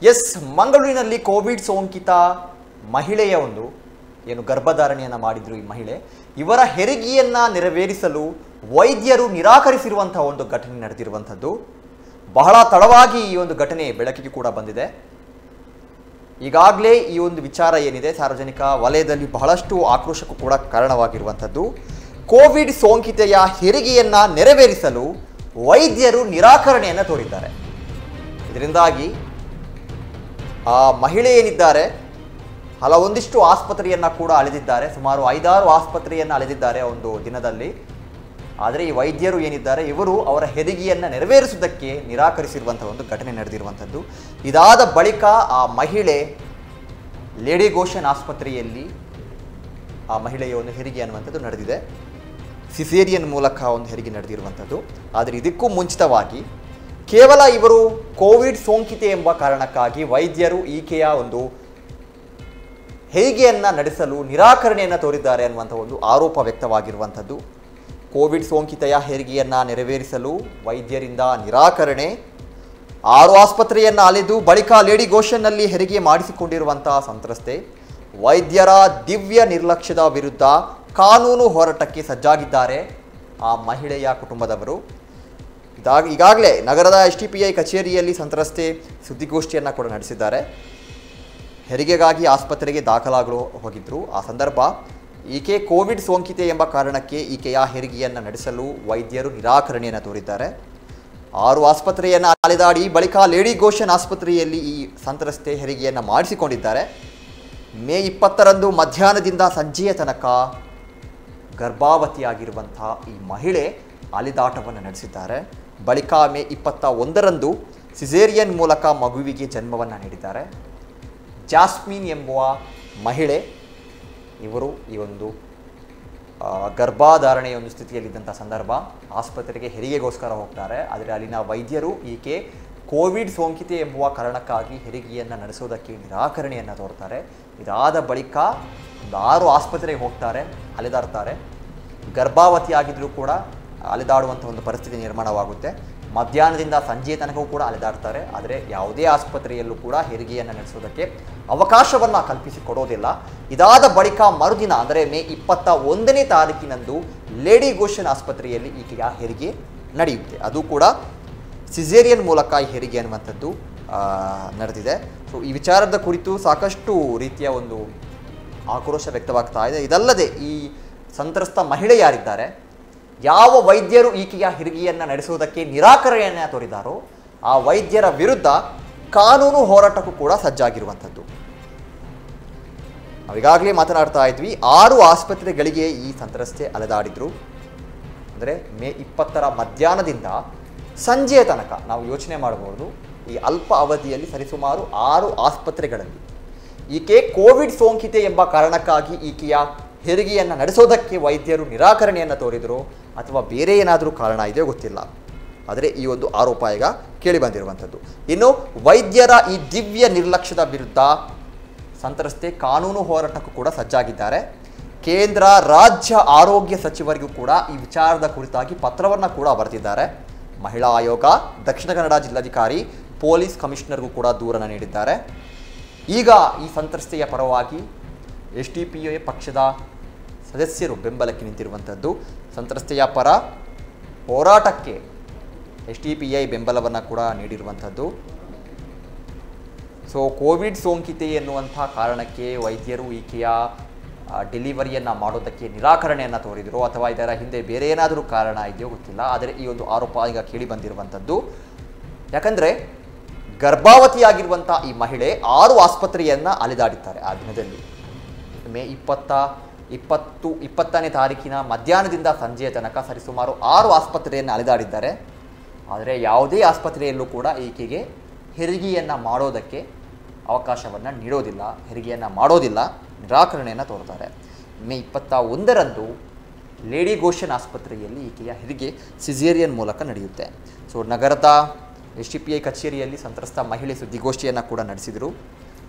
S ಮಂಗಳೂರಿನಲ್ಲಿ Covid ಸೋಂಕಿತ ಮಹಿಳೆಯ ಒಂದು ಏನು ಗರ್ಭಧಾರಣೆಯನ್ನು ಮಾಡಿದ್ರು ಈ ಮಹಿಳೆ ಇವರ ಹೆರಿಗೆಯನ್ನ ನೆರವೇರಿಸಲು ವೈದ್ಯರು ನಿರಾಕರಿಸಿರುವಂತಹ ಒಂದು ಘಟನೆ ನಡೆದಿರುವಂಥದ್ದು ಬಹಳ ತಡವಾಗಿ ಈ ಒಂದು ಘಟನೆ ಬೆಳಕಿಗೆ ಕೂಡ ಬಂದಿದೆ ಈಗಾಗಲೇ ಈ ಒಂದು ವಿಚಾರ ಏನಿದೆ ಸಾರ್ವಜನಿಕ ವಲಯದಲ್ಲಿ ಬಹಳಷ್ಟು ಆಕ್ರೋಶಕ್ಕೂ ಕೂಡ ಕಾರಣವಾಗಿರುವಂಥದ್ದು ಕೋವಿಡ್ ಸೋಂಕಿತೆಯ ಹೆರಿಗೆಯನ್ನ ನೆರವೇರಿಸಲು ವೈದ್ಯರು ನಿರಾಕರಣೆಯನ್ನು ತೋರಿದ್ದಾರೆ ಇದರಿಂದಾಗಿ ಆ ಮಹಿಳೆ ಏನಿದ್ದಾರೆ ಹಲವೊಂದಿಷ್ಟು ಆಸ್ಪತ್ರೆಯನ್ನು ಕೂಡ ಅಲೆದಿದ್ದಾರೆ ಸುಮಾರು ಐದಾರು ಆಸ್ಪತ್ರೆಯನ್ನು ಅಲೆದಿದ್ದಾರೆ ಒಂದು ದಿನದಲ್ಲಿ ಆದರೆ ಈ ವೈದ್ಯರು ಏನಿದ್ದಾರೆ ಇವರು ಅವರ ಹೆರಿಗೆಯನ್ನು ನೆರವೇರಿಸುವುದಕ್ಕೆ ನಿರಾಕರಿಸಿರುವಂಥ ಒಂದು ಘಟನೆ ನಡೆದಿರುವಂಥದ್ದು ಇದಾದ ಬಳಿಕ ಆ ಮಹಿಳೆ ಲೇಡಿ ಗೋಷನ್ ಆಸ್ಪತ್ರೆಯಲ್ಲಿ ಆ ಮಹಿಳೆಯ ಒಂದು ಹೆರಿಗೆ ಅನ್ನುವಂಥದ್ದು ನಡೆದಿದೆ ಸಿಸೇರಿಯನ್ ಮೂಲಕ ಒಂದು ಹೆರಿಗೆ ನಡೆದಿರುವಂಥದ್ದು ಆದರೆ ಇದಕ್ಕೂ ಮುಂಚಿತವಾಗಿ ಕೇವಲ ಇವರು ಕೋವಿಡ್ ಸೋಂಕಿತೆ ಎಂಬ ಕಾರಣಕ್ಕಾಗಿ ವೈದ್ಯರು ಈಕೆಯ ಒಂದು ಹೆರಿಗೆಯನ್ನು ನಡೆಸಲು ನಿರಾಕರಣೆಯನ್ನು ತೋರಿದ್ದಾರೆ ಅನ್ನುವಂಥ ಒಂದು ಆರೋಪ ವ್ಯಕ್ತವಾಗಿರುವಂಥದ್ದು ಕೋವಿಡ್ ಸೋಂಕಿತೆಯ ಹೆರಿಗೆಯನ್ನು ನೆರವೇರಿಸಲು ವೈದ್ಯರಿಂದ ನಿರಾಕರಣೆ ಆರು ಆಸ್ಪತ್ರೆಯನ್ನು ಅಲೆದು ಬಳಿಕ ಲೇಡಿ ಗೋಷನ್ನಲ್ಲಿ ಹೆರಿಗೆ ಮಾಡಿಸಿಕೊಂಡಿರುವಂತಹ ಸಂತ್ರಸ್ತೆ ವೈದ್ಯರ ದಿವ್ಯ ನಿರ್ಲಕ್ಷ್ಯದ ವಿರುದ್ಧ ಕಾನೂನು ಹೋರಾಟಕ್ಕೆ ಸಜ್ಜಾಗಿದ್ದಾರೆ ಆ ಮಹಿಳೆಯ ಕುಟುಂಬದವರು ಇದಾಗ ಈಗಾಗಲೇ ನಗರದ ಎಸ್ ಟಿ ಪಿ ಐ ಕಚೇರಿಯಲ್ಲಿ ಸಂತ್ರಸ್ತೆ ಸುದ್ದಿಗೋಷ್ಠಿಯನ್ನು ಕೂಡ ನಡೆಸಿದ್ದಾರೆ ಹೆರಿಗೆಗಾಗಿ ಆಸ್ಪತ್ರೆಗೆ ದಾಖಲಾಗಲು ಹೋಗಿದ್ರು ಆ ಸಂದರ್ಭ ಈಕೆ ಕೋವಿಡ್ ಸೋಂಕಿತೆ ಎಂಬ ಕಾರಣಕ್ಕೆ ಈಕೆಯ ಹೆರಿಗೆಯನ್ನು ನಡೆಸಲು ವೈದ್ಯರು ನಿರಾಕರಣೆಯನ್ನು ತೋರಿದ್ದಾರೆ ಆರು ಆಸ್ಪತ್ರೆಯನ್ನು ಅಲೆದಾಡಿ ಬಳಿಕ ಲೇಡಿ ಗೋಷನ್ ಆಸ್ಪತ್ರೆಯಲ್ಲಿ ಈ ಸಂತ್ರಸ್ತೆ ಹೆರಿಗೆಯನ್ನು ಮಾಡಿಸಿಕೊಂಡಿದ್ದಾರೆ ಮೇ ಇಪ್ಪತ್ತರಂದು ಮಧ್ಯಾಹ್ನದಿಂದ ಸಂಜೆಯ ತನಕ ಗರ್ಭಾವತಿಯಾಗಿರುವಂಥ ಈ ಮಹಿಳೆ ಅಲಿದಾಟವನ್ನು ನಡೆಸಿದ್ದಾರೆ ಬಳಿಕ ಮೇ ಇಪ್ಪತ್ತ ಒಂದರಂದು ಸಿಸೇರಿಯನ್ ಮೂಲಕ ಮಗುವಿಗೆ ಜನ್ಮವನ್ನು ನೀಡಿದ್ದಾರೆ ಜಾಸ್ಮಿನ್ ಎಂಬುವ ಮಹಿಳೆ ಇವರು ಈ ಒಂದು ಆ, ಗರ್ಭಧಾರಣೆಯ ಒಂದು ಸ್ಥಿತಿಯಲ್ಲಿದ್ದಂಥ ಸಂದರ್ಭ ಆಸ್ಪತ್ರೆಗೆ ಹೆರಿಗೆಗೋಸ್ಕರ ಹೋಗ್ತಾರೆ ಆದರೆ ಅಲ್ಲಿನ ವೈದ್ಯರು ಈಕೆ ಕೋವಿಡ್ ಸೋಂಕಿತೆ ಎಂಬುವ ಕಾರಣಕ್ಕಾಗಿ ಹೆರಿಗೆಯನ್ನು ನಡೆಸೋದಕ್ಕೆ ನಿರಾಕರಣೆಯನ್ನು ತೋರ್ತಾರೆ ಇದಾದ ಬಳಿಕ ಒಂದು ಆರು ಆಸ್ಪತ್ರೆಗೆ ಹೋಗ್ತಾರೆ ಅಲೆದಾಡ್ತಾರೆ ಗರ್ಭಾವತಿ ಆಗಿದ್ರೂ ಕೂಡ ಅಲೆದಾಡುವಂಥ ಒಂದು ಪರಿಸ್ಥಿತಿ ನಿರ್ಮಾಣವಾಗುತ್ತೆ ಮಧ್ಯಾಹ್ನದಿಂದ ಸಂಜೆ ತನಕವೂ ಕೂಡ ಅಲೆದಾಡ್ತಾರೆ ಆದರೆ ಯಾವುದೇ ಆಸ್ಪತ್ರೆಯಲ್ಲೂ ಕೂಡ ಹೆರಿಗೆಯನ್ನು ನಡೆಸೋದಕ್ಕೆ ಅವಕಾಶವನ್ನು ಕಲ್ಪಿಸಿಕೊಡೋದಿಲ್ಲ ಇದಾದ ಬಳಿಕ ಮರುದಿನ ಅಂದರೆ ಮೇ ಇಪ್ಪತ್ತ ಒಂದನೇ ತಾರೀಕಿನಂದು ಲೇಡಿ ಗೋಷನ್ ಆಸ್ಪತ್ರೆಯಲ್ಲಿ ಈಕೆಯ ಹೆರಿಗೆ ನಡೆಯುತ್ತೆ ಅದು ಕೂಡ ಸಿಸೇರಿಯನ್ ಮೂಲಕ ಈ ಹೆರಿಗೆ ಅನ್ನುವಂಥದ್ದು ಆ, ನಡೆದಿದೆ ಸೊ ಈ ವಿಚಾರದ ಕುರಿತು ಸಾಕಷ್ಟು ರೀತಿಯ ಒಂದು ಆಕ್ರೋಶ ವ್ಯಕ್ತವಾಗ್ತಾ ಇದೆ ಇದಲ್ಲದೆ ಈ ಸಂತ್ರಸ್ತ ಮಹಿಳೆ ಯಾರಿದ್ದಾರೆ ಯಾವ ವೈದ್ಯರು ಈಕೆಯ ಹೆರಿಗೆಯನ್ನು ನಡೆಸುವುದಕ್ಕೆ ನಿರಾಕರಣೆಯನ್ನು ತೋರಿದಾರೋ ಆ ವೈದ್ಯರ ವಿರುದ್ಧ ಕಾನೂನು ಹೋರಾಟಕ್ಕೂ ಕೂಡ ಸಜ್ಜಾಗಿರುವಂಥದ್ದು ನಾವೀಗಾಗಲೇ ಮಾತನಾಡ್ತಾ ಇದ್ವಿ ಆರು ಆಸ್ಪತ್ರೆಗಳಿಗೆ ಈ ಸಂತ್ರಸ್ತೆ ಅಲೆದಾಡಿದ್ರು ಅಂದರೆ ಮೇ ಇಪ್ಪತ್ತರ ಮಧ್ಯಾಹ್ನದಿಂದ ಸಂಜೆಯ ತನಕ ನಾವು ಯೋಚನೆ ಮಾಡಬಹುದು ಈ ಅಲ್ಪ ಅವಧಿಯಲ್ಲಿ ಸರಿಸುಮಾರು ಆರು ಆಸ್ಪತ್ರೆಗಳಲ್ಲಿ ಈಕೆ ಕೋವಿಡ್ ಸೋಂಕಿತೆ ಎಂಬ ಕಾರಣಕ್ಕಾಗಿ ಈಕೆಯ ಹೆರಿಗೆಯನ್ನು ನಡೆಸೋದಕ್ಕೆ ವೈದ್ಯರು ನಿರಾಕರಣೆಯನ್ನು ತೋರಿದರು ಅಥವಾ ಬೇರೆ ಏನಾದರೂ ಕಾರಣ ಇದೆಯೋ ಗೊತ್ತಿಲ್ಲ ಆದರೆ ಈ ಒಂದು ಆರೋಪ ಈಗ ಕೇಳಿಬಂದಿರುವಂಥದ್ದು ಇನ್ನು ವೈದ್ಯರ ಈ ದಿವ್ಯ ನಿರ್ಲಕ್ಷ್ಯದ ವಿರುದ್ಧ ಸಂತ್ರಸ್ತೆ ಕಾನೂನು ಹೋರಾಟಕ್ಕೂ ಕೂಡ ಸಜ್ಜಾಗಿದ್ದಾರೆ ಕೇಂದ್ರ ರಾಜ್ಯ ಆರೋಗ್ಯ ಸಚಿವರಿಗೂ ಕೂಡ ಈ ವಿಚಾರದ ಕುರಿತಾಗಿ ಪತ್ರವನ್ನು ಕೂಡ ಬರೆದಿದ್ದಾರೆ ಮಹಿಳಾ ಆಯೋಗ ದಕ್ಷಿಣ ಕನ್ನಡ ಜಿಲ್ಲಾಧಿಕಾರಿ ಪೊಲೀಸ್ ಕಮಿಷನರ್ಗೂ ಕೂಡ ದೂರನ್ನು ನೀಡಿದ್ದಾರೆ ಈಗ ಈ ಸಂತ್ರಸ್ತೆಯ ಪರವಾಗಿ ಎಸ್ ಟಿ ಪಿ ಎ ಪಕ್ಷದ ಸದಸ್ಯರು ಬೆಂಬಲಕ್ಕೆ ನಿಂತಿರುವಂಥದ್ದು ಸಂತ್ರಸ್ತೆಯ ಪರ ಹೋರಾಟಕ್ಕೆ ಎಸ್ ಟಿ ಪಿ ಐ ಬೆಂಬಲವನ್ನು ಕೂಡ ನೀಡಿರುವಂಥದ್ದು ಸೊ ಕೋವಿಡ್ ಸೋಂಕಿತೆ ಎನ್ನುವಂಥ ಕಾರಣಕ್ಕೆ ವೈದ್ಯರು ಈಕೆಯ ಡೆಲಿವರಿಯನ್ನು ಮಾಡೋದಕ್ಕೆ ನಿರಾಕರಣೆಯನ್ನು ತೋರಿದರು ಅಥವಾ ಇದರ ಹಿಂದೆ ಬೇರೆ ಏನಾದರೂ ಕಾರಣ ಇದೆಯೋ ಗೊತ್ತಿಲ್ಲ ಆದರೆ ಈ ಒಂದು ಆರೋಪ ಈಗ ಕೇಳಿ ಬಂದಿರುವಂಥದ್ದು ಯಾಕಂದರೆ ಗರ್ಭಾವತಿಯಾಗಿರುವಂಥ ಈ ಮಹಿಳೆ ಆರು ಆಸ್ಪತ್ರೆಯನ್ನು ಅಲೆದಾಡಿದ್ದಾರೆ ಆ ದಿನದಲ್ಲಿ ಮೇ ಇಪ್ಪತ್ತ ಇಪ್ಪತ್ತು ಇಪ್ಪತ್ತನೇ ತಾರೀಕಿನ ಮಧ್ಯಾಹ್ನದಿಂದ ಸಂಜೆಯ ತನಕ ಸರಿಸುಮಾರು ಆರು ಆಸ್ಪತ್ರೆಯನ್ನು ಅಲೆದಾಡಿದ್ದಾರೆ ಆದರೆ ಯಾವುದೇ ಆಸ್ಪತ್ರೆಯಲ್ಲೂ ಕೂಡ ಈಕೆಗೆ ಹೆರಿಗೆಯನ್ನು ಮಾಡೋದಕ್ಕೆ ಅವಕಾಶವನ್ನು ನೀಡೋದಿಲ್ಲ ಹೆರಿಗೆಯನ್ನು ಮಾಡೋದಿಲ್ಲ ನಿರಾಕರಣೆಯನ್ನು ತೋರ್ತಾರೆ ಮೇ ಇಪ್ಪತ್ತ ಒಂದರಂದು ಲೇಡಿ ಗೋಷನ್ ಆಸ್ಪತ್ರೆಯಲ್ಲಿ ಈಕೆಯ ಹೆರಿಗೆ ಸಿಸೇರಿಯನ್ ಮೂಲಕ ನಡೆಯುತ್ತೆ ಸೊ ನಗರದ ಎಸ್ ಟಿ ಪಿ ಐ ಕಚೇರಿಯಲ್ಲಿ ಸಂತ್ರಸ್ತ ಮಹಿಳೆ ಸುದ್ದಿಗೋಷ್ಠಿಯನ್ನು ಕೂಡ ನಡೆಸಿದರು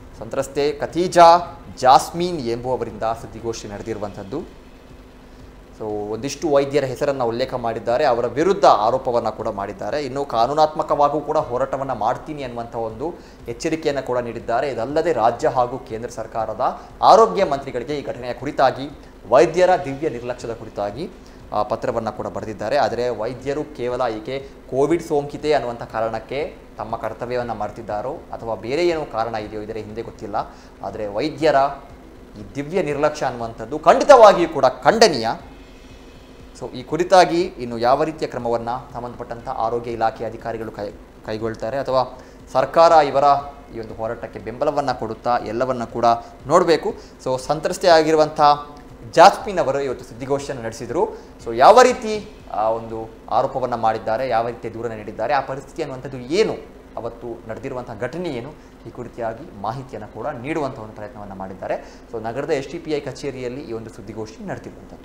ಸಂತ್ರಸ್ತೆ ಖತೀಜಾ ಜಾಸ್ಮೀನ್ ಎಂಬುವವರಿಂದ ಸುದ್ದಿಗೋಷ್ಠಿ ನಡೆದಿರುವಂಥದ್ದು ಸೊ ಒಂದಿಷ್ಟು ವೈದ್ಯರ ಹೆಸರನ್ನು ಉಲ್ಲೇಖ ಮಾಡಿದ್ದಾರೆ ಅವರ ವಿರುದ್ಧ ಆರೋಪವನ್ನು ಕೂಡ ಮಾಡಿದ್ದಾರೆ ಇನ್ನು ಕಾನೂನಾತ್ಮಕವಾಗೂ ಕೂಡ ಹೋರಾಟವನ್ನು ಮಾಡ್ತೀನಿ ಅನ್ನುವಂಥ ಒಂದು ಎಚ್ಚರಿಕೆಯನ್ನು ಕೂಡ ನೀಡಿದ್ದಾರೆ ಇದಲ್ಲದೆ ರಾಜ್ಯ ಹಾಗೂ ಕೇಂದ್ರ ಸರ್ಕಾರದ ಆರೋಗ್ಯ ಮಂತ್ರಿಗಳಿಗೆ ಈ ಘಟನೆಯ ಕುರಿತಾಗಿ ವೈದ್ಯರ ದಿವ್ಯ ನಿರ್ಲಕ್ಷ್ಯದ ಕುರಿತಾಗಿ ಪತ್ರವನ್ನು ಕೂಡ ಬರೆದಿದ್ದಾರೆ ಆದರೆ ವೈದ್ಯರು ಕೇವಲ ಈಕೆ ಕೋವಿಡ್ ಸೋಂಕಿತೆ ಅನ್ನುವಂಥ ಕಾರಣಕ್ಕೆ ತಮ್ಮ ಕರ್ತವ್ಯವನ್ನು ಮಾಡ್ತಿದ್ದಾರೋ ಅಥವಾ ಬೇರೆ ಏನೋ ಕಾರಣ ಇದೆಯೋ ಇದರ ಹಿಂದೆ ಗೊತ್ತಿಲ್ಲ ಆದರೆ ವೈದ್ಯರ ಈ ದಿವ್ಯ ನಿರ್ಲಕ್ಷ್ಯ ಅನ್ನುವಂಥದ್ದು ಖಂಡಿತವಾಗಿಯೂ ಕೂಡ ಖಂಡನೀಯ ಸೊ ಈ ಕುರಿತಾಗಿ ಇನ್ನು ಯಾವ ರೀತಿಯ ಕ್ರಮವನ್ನು ಸಂಬಂಧಪಟ್ಟಂಥ ಆರೋಗ್ಯ ಇಲಾಖೆ ಅಧಿಕಾರಿಗಳು ಕೈ ಕೈಗೊಳ್ತಾರೆ ಅಥವಾ ಸರ್ಕಾರ ಇವರ ಈ ಒಂದು ಹೋರಾಟಕ್ಕೆ ಬೆಂಬಲವನ್ನು ಕೊಡುತ್ತಾ ಎಲ್ಲವನ್ನು ಕೂಡ ನೋಡಬೇಕು ಸೊ ಸಂತ್ರಸ್ತೆ ಆಗಿರುವಂಥ ಜಾಸ್ಮಿನ್ ಅವರು ಇವತ್ತು ಸುದ್ದಿಗೋಷ್ಠಿಯನ್ನು ನಡೆಸಿದರು ಸೊ ಯಾವ ರೀತಿ ಆ ಒಂದು ಆರೋಪವನ್ನು ಮಾಡಿದ್ದಾರೆ ಯಾವ ರೀತಿಯ ದೂರನ್ನು ನೀಡಿದ್ದಾರೆ ಆ ಪರಿಸ್ಥಿತಿ ಅನ್ನುವಂಥದ್ದು ಏನು ಅವತ್ತು ನಡೆದಿರುವಂಥ ಘಟನೆ ಏನು ಈ ಕುರಿತಾಗಿ ಮಾಹಿತಿಯನ್ನು ಕೂಡ ನೀಡುವಂಥ ಒಂದು ಪ್ರಯತ್ನವನ್ನು ಮಾಡಿದ್ದಾರೆ ಸೊ ನಗರದ ಎಸ್ ಟಿ ಪಿ ಐ ಕಚೇರಿಯಲ್ಲಿ ಈ ಒಂದು ಸುದ್ದಿಗೋಷ್ಠಿ ನಡೆದಿರುವಂಥದ್ದು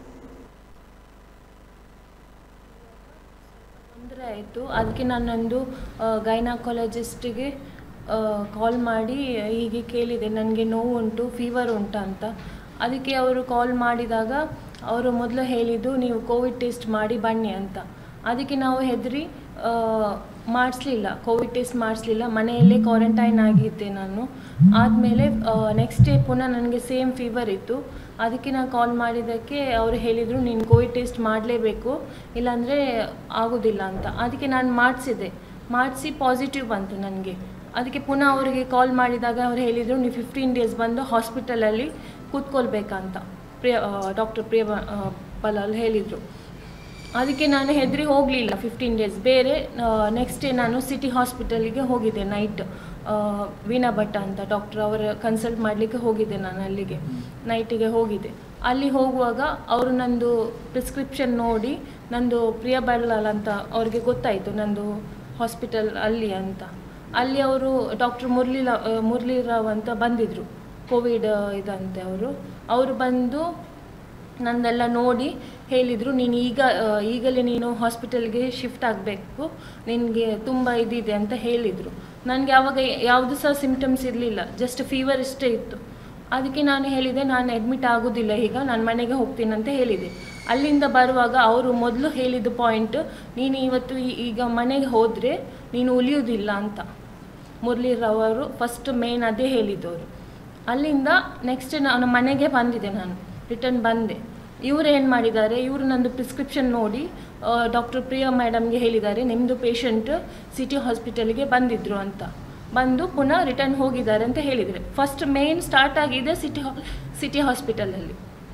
ತೊಂದರೆ ಆಯಿತು ಅದಕ್ಕೆ ನಾನೊಂದು ಗೈನಕಾಲಜಿಸ್ಟಿಗೆ ಕಾಲ್ ಮಾಡಿ ಹೀಗೆ ಕೇಳಿದೆ ನನಗೆ ನೋವು ಉಂಟು ಫೀವರ್ ಉಂಟಾ ಅಂತ ಅದಕ್ಕೆ ಅವರು ಕಾಲ್ ಮಾಡಿದಾಗ ಅವರು ಮೊದಲು ಹೇಳಿದ್ದು ನೀವು ಕೋವಿಡ್ ಟೆಸ್ಟ್ ಮಾಡಿ ಬನ್ನಿ ಅಂತ ಅದಕ್ಕೆ ನಾವು ಹೆದರಿ ಮಾಡಿಸ್ಲಿಲ್ಲ ಕೋವಿಡ್ ಟೆಸ್ಟ್ ಮಾಡಿಸ್ಲಿಲ್ಲ ಮನೆಯಲ್ಲೇ ಕ್ವಾರಂಟೈನ್ ಆಗಿದ್ದೆ ನಾನು ಆದಮೇಲೆ ನೆಕ್ಸ್ಟ್ ಡೇ ಪುನಃ ನನಗೆ ಸೇಮ್ ಫೀವರ್ ಇತ್ತು ಅದಕ್ಕೆ ನಾನು ಕಾಲ್ ಮಾಡಿದ್ದಕ್ಕೆ ಅವರು ಹೇಳಿದರು ನೀನು ಕೋವಿಡ್ ಟೆಸ್ಟ್ ಮಾಡಲೇಬೇಕು ಇಲ್ಲಾಂದರೆ ಆಗೋದಿಲ್ಲ ಅಂತ ಅದಕ್ಕೆ ನಾನು ಮಾಡಿಸಿದೆ ಮಾಡಿಸಿ ಪಾಸಿಟಿವ್ ಬಂತು ನನಗೆ ಅದಕ್ಕೆ ಪುನಃ ಅವರಿಗೆ ಕಾಲ್ ಮಾಡಿದಾಗ ಅವ್ರು ಹೇಳಿದರು ನೀವು ಫಿಫ್ಟೀನ್ ಡೇಸ್ ಬಂದು ಹಾಸ್ಪಿಟಲಲ್ಲಿ ಕೂತ್ಕೊಳ್ಬೇಕಂತ ಪ್ರಿಯ ಡಾಕ್ಟರ್ ಪ್ರಿಯ ಪಲಾಲ್ ಹೇಳಿದರು ಅದಕ್ಕೆ ನಾನು ಹೆದರಿ ಹೋಗಲಿಲ್ಲ ಫಿಫ್ಟೀನ್ ಡೇಸ್ ಬೇರೆ ನೆಕ್ಸ್ಟ್ ಡೇ ನಾನು ಸಿಟಿ ಹಾಸ್ಪಿಟಲಿಗೆ ಹೋಗಿದ್ದೆ ನೈಟ್ ವೀಣಾ ಭಟ್ಟ ಅಂತ ಡಾಕ್ಟರ್ ಅವರ ಕನ್ಸಲ್ಟ್ ಮಾಡಲಿಕ್ಕೆ ಹೋಗಿದ್ದೆ ನಾನು ಅಲ್ಲಿಗೆ ನೈಟಿಗೆ ಹೋಗಿದ್ದೆ ಅಲ್ಲಿ ಹೋಗುವಾಗ ಅವರು ನಂದು ಪ್ರಿಸ್ಕ್ರಿಪ್ಷನ್ ನೋಡಿ ನಂದು ಪ್ರಿಯ ಬಳ್ಳಾಲ್ ಅಂತ ಅವ್ರಿಗೆ ಗೊತ್ತಾಯಿತು ನಂದು ಹಾಸ್ಪಿಟಲ್ ಅಲ್ಲಿ ಅಂತ ಅಲ್ಲಿ ಅವರು ಡಾಕ್ಟರ್ ಮುರಳೀಲ ಮುರಳೀರಾವ್ ಅಂತ ಬಂದಿದ್ದರು ಕೋವಿಡ್ ಇದಂತೆ ಅವರು ಅವರು ಬಂದು ನಂದೆಲ್ಲ ನೋಡಿ ಹೇಳಿದರು ನೀನು ಈಗ ಈಗಲೇ ನೀನು ಹಾಸ್ಪಿಟಲ್ಗೆ ಶಿಫ್ಟ್ ಆಗಬೇಕು ನಿನಗೆ ತುಂಬ ಇದಿದೆ ಅಂತ ಹೇಳಿದರು ನನಗೆ ಆವಾಗ ಯಾವುದು ಸಹ ಸಿಮ್ಟಮ್ಸ್ ಇರಲಿಲ್ಲ ಜಸ್ಟ್ ಫೀವರ್ ಇಷ್ಟೇ ಇತ್ತು ಅದಕ್ಕೆ ನಾನು ಹೇಳಿದೆ ನಾನು ಅಡ್ಮಿಟ್ ಆಗೋದಿಲ್ಲ ಈಗ ನಾನು ಮನೆಗೆ ಹೋಗ್ತೀನಿ ಅಂತ ಹೇಳಿದೆ ಅಲ್ಲಿಂದ ಬರುವಾಗ ಅವರು ಮೊದಲು ಹೇಳಿದ ಪಾಯಿಂಟ್ ನೀನು ಇವತ್ತು ಈಗ ಮನೆಗೆ ಹೋದರೆ ನೀನು ಉಳಿಯೋದಿಲ್ಲ ಅಂತ ಮುರಳೀರಾವ್ ಅವರು ಫಸ್ಟ್ ಮೇನ್ ಅದೇ ಹೇಳಿದ್ದವರು ಅಲ್ಲಿಂದ ನೆಕ್ಸ್ಟ್ ನಾನು ಮನೆಗೆ ಬಂದಿದೆ ನಾನು ರಿಟರ್ನ್ ಬಂದೆ ಇವರು ಏನು ಮಾಡಿದ್ದಾರೆ ಇವರು ನಂದು ಪ್ರಿಸ್ಕ್ರಿಪ್ಷನ್ ನೋಡಿ ಡಾಕ್ಟರ್ ಪ್ರಿಯಾ ಮೇಡಮ್ಗೆ ಹೇಳಿದ್ದಾರೆ ನಿಮ್ಮದು ಪೇಷಂಟ್ ಸಿಟಿ ಹಾಸ್ಪಿಟಲ್ಗೆ ಬಂದಿದ್ದರು ಅಂತ ಬಂದು ಪುನಃ ರಿಟರ್ನ್ ಹೋಗಿದ್ದಾರೆ ಅಂತ ಹೇಳಿದರೆ ಫಸ್ಟ್ ಮೇನ್ ಸ್ಟಾರ್ಟ್ ಆಗಿದೆ ಸಿಟಿ ಸಿಟಿ ಹಾಸ್ಪಿಟಲಲ್ಲಿ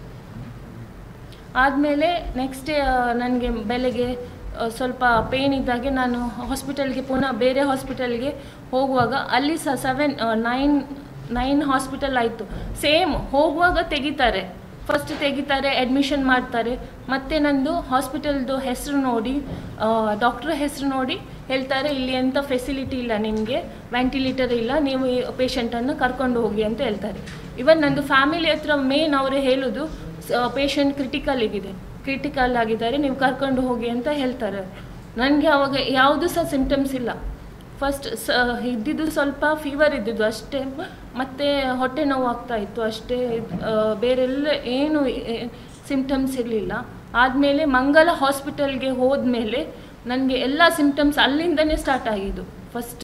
ಆದಮೇಲೆ ನೆಕ್ಸ್ಟ್ ಡೇ ನನಗೆ ಬೆಳಗ್ಗೆ ಸ್ವಲ್ಪ ಪೇನ್ ಇದ್ದಾಗೆ ನಾನು ಹಾಸ್ಪಿಟಲ್ಗೆ ಪುನಃ ಬೇರೆ ಹಾಸ್ಪಿಟಲ್ಗೆ ಹೋಗುವಾಗ ಅಲ್ಲಿ ಸಹ ಸೆವೆನ್ ನೈನ್ ನೈನ್ ಹಾಸ್ಪಿಟಲ್ ಆಯಿತು ಸೇಮ್ ಹೋಗುವಾಗ ತೆಗಿತಾರೆ ಫಸ್ಟ್ ತೆಗಿತಾರೆ ಅಡ್ಮಿಷನ್ ಮಾಡ್ತಾರೆ ಮತ್ತು ನಂದು ಹಾಸ್ಪಿಟಲ್ದು ಹೆಸರು ನೋಡಿ ಡಾಕ್ಟ್ರ್ ಹೆಸರು ನೋಡಿ ಹೇಳ್ತಾರೆ ಇಲ್ಲಿ ಎಂಥ ಫೆಸಿಲಿಟಿ ಇಲ್ಲ ನಿಮಗೆ ವೆಂಟಿಲೇಟರ್ ಇಲ್ಲ ನೀವು ಈ ಪೇಷಂಟನ್ನು ಕರ್ಕೊಂಡು ಹೋಗಿ ಅಂತ ಹೇಳ್ತಾರೆ ಇವನ್ ನಂದು ಫ್ಯಾಮಿಲಿ ಹತ್ರ ಮೇನ್ ಅವರು ಹೇಳೋದು ಪೇಷಂಟ್ ಕ್ರಿಟಿಕಲ್ ಆಗಿದೆ ಕ್ರಿಟಿಕಲ್ ಆಗಿದ್ದಾರೆ ನೀವು ಕರ್ಕೊಂಡು ಹೋಗಿ ಅಂತ ಹೇಳ್ತಾರೆ ನನಗೆ ಅವಾಗ ಯಾವುದೂ ಸಹ ಸಿಂಟಮ್ಸ್ ಇಲ್ಲ ಫಸ್ಟ್ ಸ ಇದ್ದಿದ್ದು ಸ್ವಲ್ಪ ಫೀವರ್ ಇದ್ದಿದ್ದು ಅಷ್ಟೇ ಮತ್ತು ಹೊಟ್ಟೆ ನೋವು ಆಗ್ತಾ ಇತ್ತು ಅಷ್ಟೇ ಬೇರೆಲ್ಲ ಏನು ಸಿಂಪ್ಟಮ್ಸ್ ಇರಲಿಲ್ಲ ಆದಮೇಲೆ ಮಂಗಲ ಹಾಸ್ಪಿಟಲ್ಗೆ ಹೋದ್ಮೇಲೆ ನನಗೆ ಎಲ್ಲ ಸಿಂಪ್ಟಮ್ಸ್ ಅಲ್ಲಿಂದನೇ ಸ್ಟಾರ್ಟ್ ಆಗಿದ್ದು ಫಸ್ಟ್